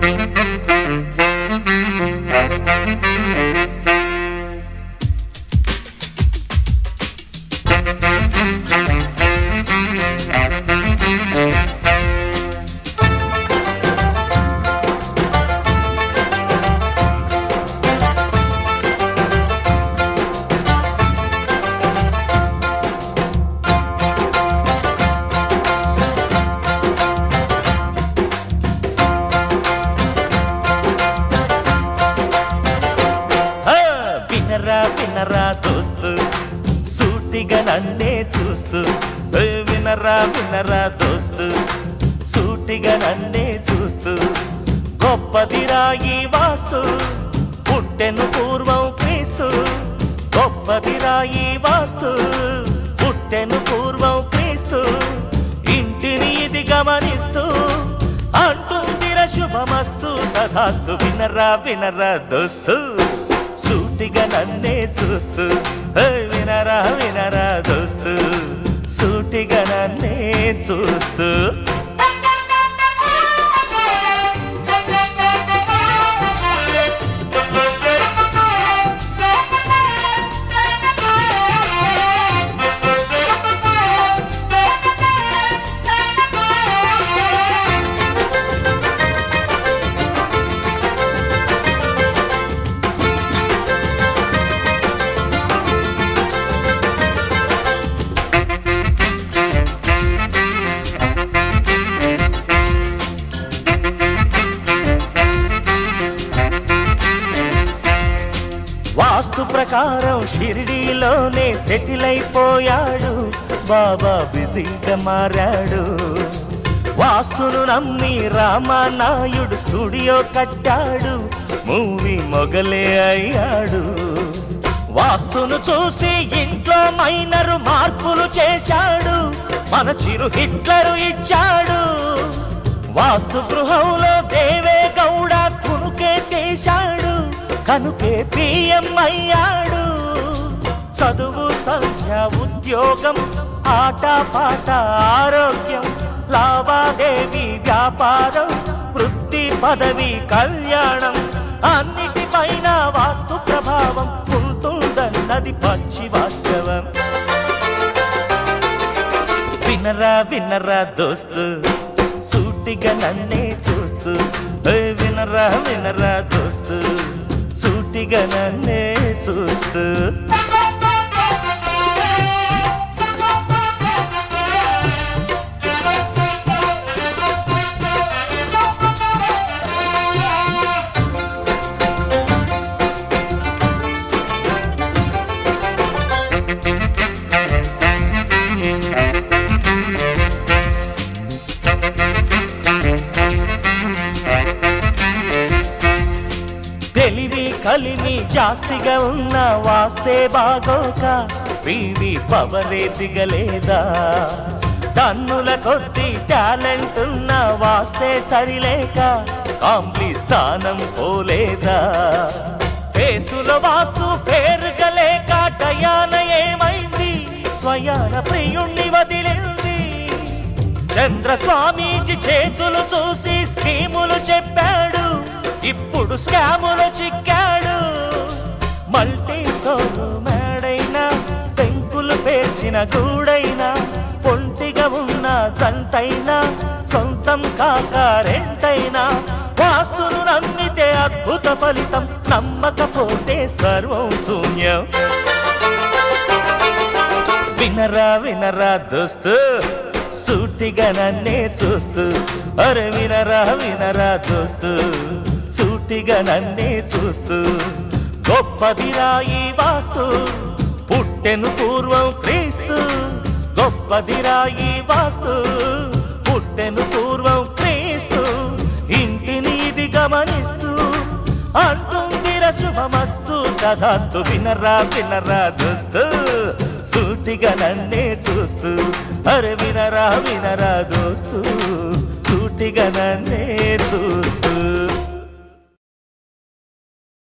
హా, వినరా వినరా దోస్తు సూటిగా నన్నే చూస్తూ ఏ, వినరా వినరా దోస్తు సూటిగా నన్నే చూస్తూ గొప్పదిరా ఈ వాస్తు పుట్టెను పూర్వం క్రీస్తు గొప్పదిరా ఈ వాస్తు పుట్టెను పూర్వం క్రీస్తు ఇంటిని ఇది గమనిస్తూ అంటుందిర శుభమస్తు తథాస్తు వినరా వినరా దోస్తు సూటిగా నన్నే చూస్తూ ఏ వినరా వినరా దోస్తు సూటిగా నన్నే చూస్తూ వాస్తు ప్రకారం షిరిడీలోనే సెటిల్ అయిపోయాడు బాబా బిజీగా మారాడు వాస్తును నమ్మి రామానాయుడు స్టూడియో కట్టాడు మూవీ మొగలే అయ్యాడు వాస్తును చూసి ఇంట్లో మైనరు మార్పులు చేశాడు మన చిరు హిట్లరు ఇచ్చాడు వాస్తు గృహంలో దేవే గౌడ కునుకే చేశాడు కనుకే పిఎం అయ్యాడు చదువు సంఖ్య ఉద్యోగం ఆట పాట ఆరోగ్యం లావాదేవీ వ్యాపారం వృత్తి పదవి కళ్యాణం అన్నిటిపైన వాస్తు ప్రభావం ఉంటుందన్నది పచ్చి వాస్తవం వినరా వినరా దోస్తు సూటిగా నన్నే చూస్తూ ఏ వినరా వినరా దోస్తు సూటిగా నన్నే చూస్తూ తెలివి కలిమి జాస్తిగా ఉన్న వాస్తే బాగోక వీవి పవరే దిగలేదా టన్నుల కొద్ది టాలెంట్ ఉన్న వాస్తే సరిలేక కాంప్లీ స్థానం పోలేదా ఫేసుల వాస్తు పేరుగా లేక డయాన ఏమైంది స్వయాన ప్రియుణ్ణి వదిలింది చంద్రస్వామీజీ చేతులు చూసి స్కీములు చెప్పాడు ఇప్పుడు స్కాములు చిక్కాడు మల్టీ స్టోర్ మేడైనా పెంకులు పేర్చిన గూడైనా ఒంటిగా ఉన్న జంటైనా సొంతం కాక రెంటైనా వాస్తును నమ్మితే అద్భుత ఫలితం నమ్మకపోతే సర్వం శూన్యం వినరా వినరా దోస్తు సూటిగా నన్నే చూస్తూ అరే వినరా వినరా దోస్తు సూటిగా నన్నే చూస్తూ గొప్పదిరా ఈ వాస్తు పుట్టెను పూర్వం క్రీస్తు గొప్పదిరా ఈ వాస్తు పుట్టెను పూర్వం క్రీస్తు ఇంటిని ఇది గమనిస్తూ అంటుందిర శుభమస్తు తథాస్తు వినరా వినరా దోస్తు సూటిగా నన్నే చూస్తూ అరే వినరా వినరా దోస్తు సూటిగా నన్నే చూస్తూ